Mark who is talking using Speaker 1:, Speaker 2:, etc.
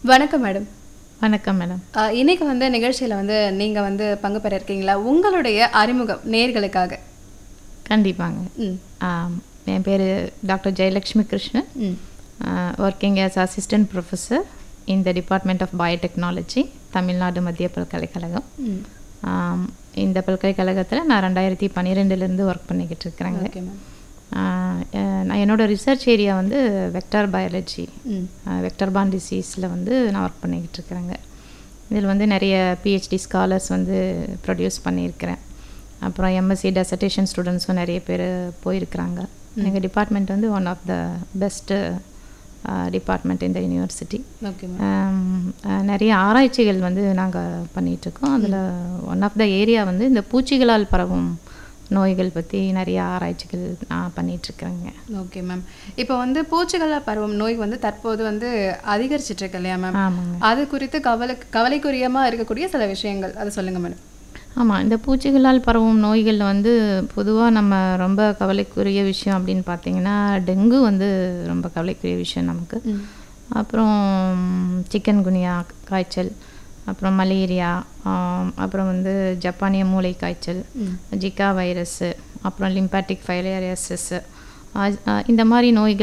Speaker 1: வணக்கம் மேடம்
Speaker 2: வணக்கம் மேடம்
Speaker 1: அஹ், இன்னைக்கு வந்து நிகழ்ச்சியில் வந்து நீங்கள் வந்து பங்கு பெற இருக்கீங்களா உங்களுடைய அறிமுகம் நேர்களுக்காக
Speaker 2: கண்டிப்பாங்க
Speaker 1: ம்
Speaker 2: ஆம், என் பேர் டாக்டர் ஜெயலக்ஷ்மி கிருஷ்ணன்
Speaker 1: ம்
Speaker 2: working as assistant professor in the department of biotechnology Tamil Nadu பல்கலைக்கழகம்
Speaker 1: ம்
Speaker 2: ஆம், இந்த பல்கலைக்கழகத்தில் நான் ரெண்டாயிரத்தி பன்னிரெண்டுலேருந்து ஒர்க் பண்ணிக்கிட்டு இருக்கிறேங்க
Speaker 1: ஓகே மேம்
Speaker 2: ஆஹ், அஹ், நான் என்னோடய ரிசர்ச் ஏரியா வந்து வெக்டார் பயாலஜி
Speaker 1: ம்
Speaker 2: வெக்டர் பான் டிசீஸில் வந்து நான் ஒர்க் பண்ணிக்கிட்டு இருக்கிறேங்க இதில் வந்து நிறைய பிஹெச்டி ஸ்காலர்ஸ் வந்து ப்ரொடியூஸ் பண்ணியிருக்கிறேன் அப்புறம் எம்எஸ்சி டெசர்டேஷன் ஸ்டூடெண்ட்ஸும் நிறைய பேர் போயிருக்கிறாங்க எங்கள் டிபார்ட்மெண்ட் வந்து one of the best department இந்த யூனிவர்சிட்டி
Speaker 1: ஓகே மேம்
Speaker 2: நிறைய ஆராய்ச்சிகள் வந்து நாங்கள் பண்ணிகிட்ருக்கோம் அதில் ஒன் ஆஃப் த ஏரியா வந்து இந்த பூச்சிகளால் பரவும் நோய்கள் பற்றி நிறைய ஆராய்ச்சிகள் நான் பண்ணிகிட்ருக்கிறேங்க
Speaker 1: ஓகே மேம் இப்போ வந்து பூச்சிகளால் பரவும் நோய் வந்து தற்போது வந்து அதிகரிச்சிட்டு இருக்கு இல்லையா மேம்
Speaker 2: ஆமாங்க
Speaker 1: அது குறித்து கவலை கவலைக்குரியமாக இருக்கக்கூடிய சில விஷயங்கள் அதை சொல்லுங்க மேடம்
Speaker 2: ஆமாம் இந்த பூச்சிகளால் பரவும் நோய்கள் வந்து பொதுவாக நம்ம ரொம்ப கவலைக்குரிய விஷயம் அப்படின்னு பார்த்தீங்கன்னா டெங்கு வந்து ரொம்ப கவலைக்குரிய விஷயம் நமக்கு அப்புறம் சிக்கன் குனியா காய்ச்சல் அப்புறம் மலேரியா ஆம், அப்புறம் வந்து ஜப்பானிய மூளை காய்ச்சல் ஜிகா வைரஸ்ஸு அப்புறம் லிம்பாட்டிக் ஃபைலேரியசிஸ் இந்த மாதிரி நோய்கள்